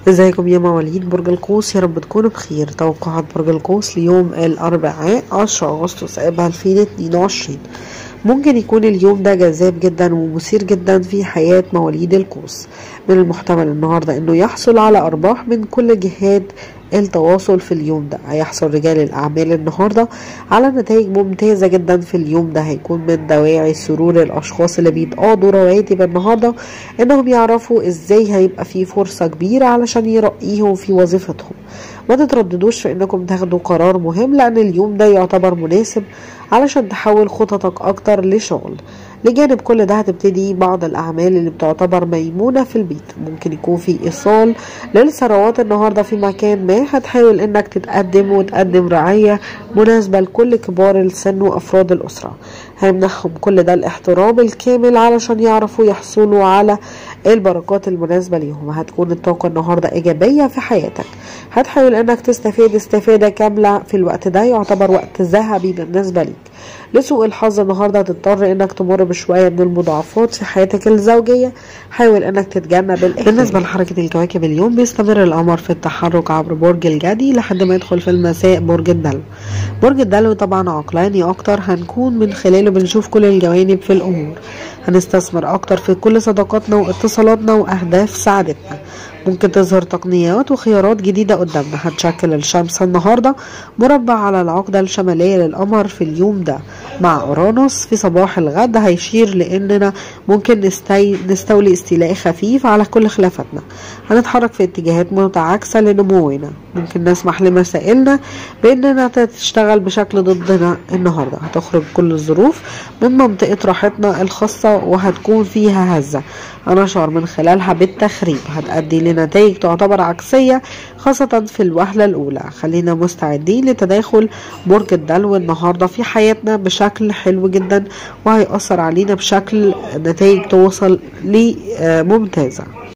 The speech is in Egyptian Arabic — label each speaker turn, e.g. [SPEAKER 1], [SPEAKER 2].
[SPEAKER 1] ازيكم يا مواليد برج القوس يا رب تكونوا بخير توقعات برج القوس ليوم الأربعاء 10 أغسطس آب 2022 ممكن يكون اليوم ده جذاب جدا ومثير جدا في حياة مواليد القوس من المحتمل النهاردة انه يحصل على أرباح من كل جهات التواصل في اليوم ده هيحصل رجال الأعمال النهاردة على نتائج ممتازة جدا في اليوم ده هيكون من دواعي سرور الأشخاص اللي بيتقاضوا رواتب النهاردة إنهم يعرفوا إزاي هيبقى في فرصة كبيرة علشان يرقيهم في وظيفتهم ما تترددوش في إنكم تاخدوا قرار مهم لأن اليوم ده يعتبر مناسب علشان تحول خططك أكتر لشغل لجانب كل ده هتبتدي بعض الأعمال اللي بتعتبر ميمونة في البيت ممكن يكون في إيصال للثروات النهاردة في مكان ما هتحاول إنك تتقدم وتقدم رعاية مناسبة لكل كبار السن وأفراد الأسرة هيمنحهم كل ده الاحترام الكامل علشان يعرفوا يحصلوا على البركات المناسبة ليهم هتكون الطاقة النهاردة إيجابية في حياتك هتحاول إنك تستفيد استفادة كاملة في الوقت ده يعتبر وقت ذهبي بالنسبة ليك لسوء الحظ النهارده هتضطر انك تمر بشويه من المضاعفات في حياتك الزوجيه حاول انك تتجنب الإحتمال. بالنسبه لحركه الكواكب اليوم بيستمر القمر في التحرك عبر برج الجدي لحد ما يدخل في المساء برج الدلو برج الدلو طبعا عقلاني اكتر هنكون من خلاله بنشوف كل الجوانب في الامور هنستثمر اكتر في كل صداقاتنا واتصالاتنا واهداف سعادتنا ممكن تظهر تقنيات وخيارات جديدة قدامنا هتشكل الشمس النهاردة مربع على العقدة الشمالية للقمر في اليوم ده مع أورانوس في صباح الغد هيشير لأننا ممكن نستي... نستولي استيلاء خفيف على كل خلافاتنا هنتحرك في اتجاهات متعاكسة لنمونا ممكن نسمح لمسائلنا بأننا تشتغل بشكل ضدنا النهاردة هتخرج كل الظروف من منطقة راحتنا الخاصة وهتكون فيها هزة هنشعر من خلالها بالتخريب هتؤدي لنتائج تعتبر عكسية خاصة في الوهلة الأولى خلينا مستعدين لتداخل برج الدلو النهاردة في حياتنا بشكل حلو جدا وهيأثر علينا بشكل نتائج توصل لممتازة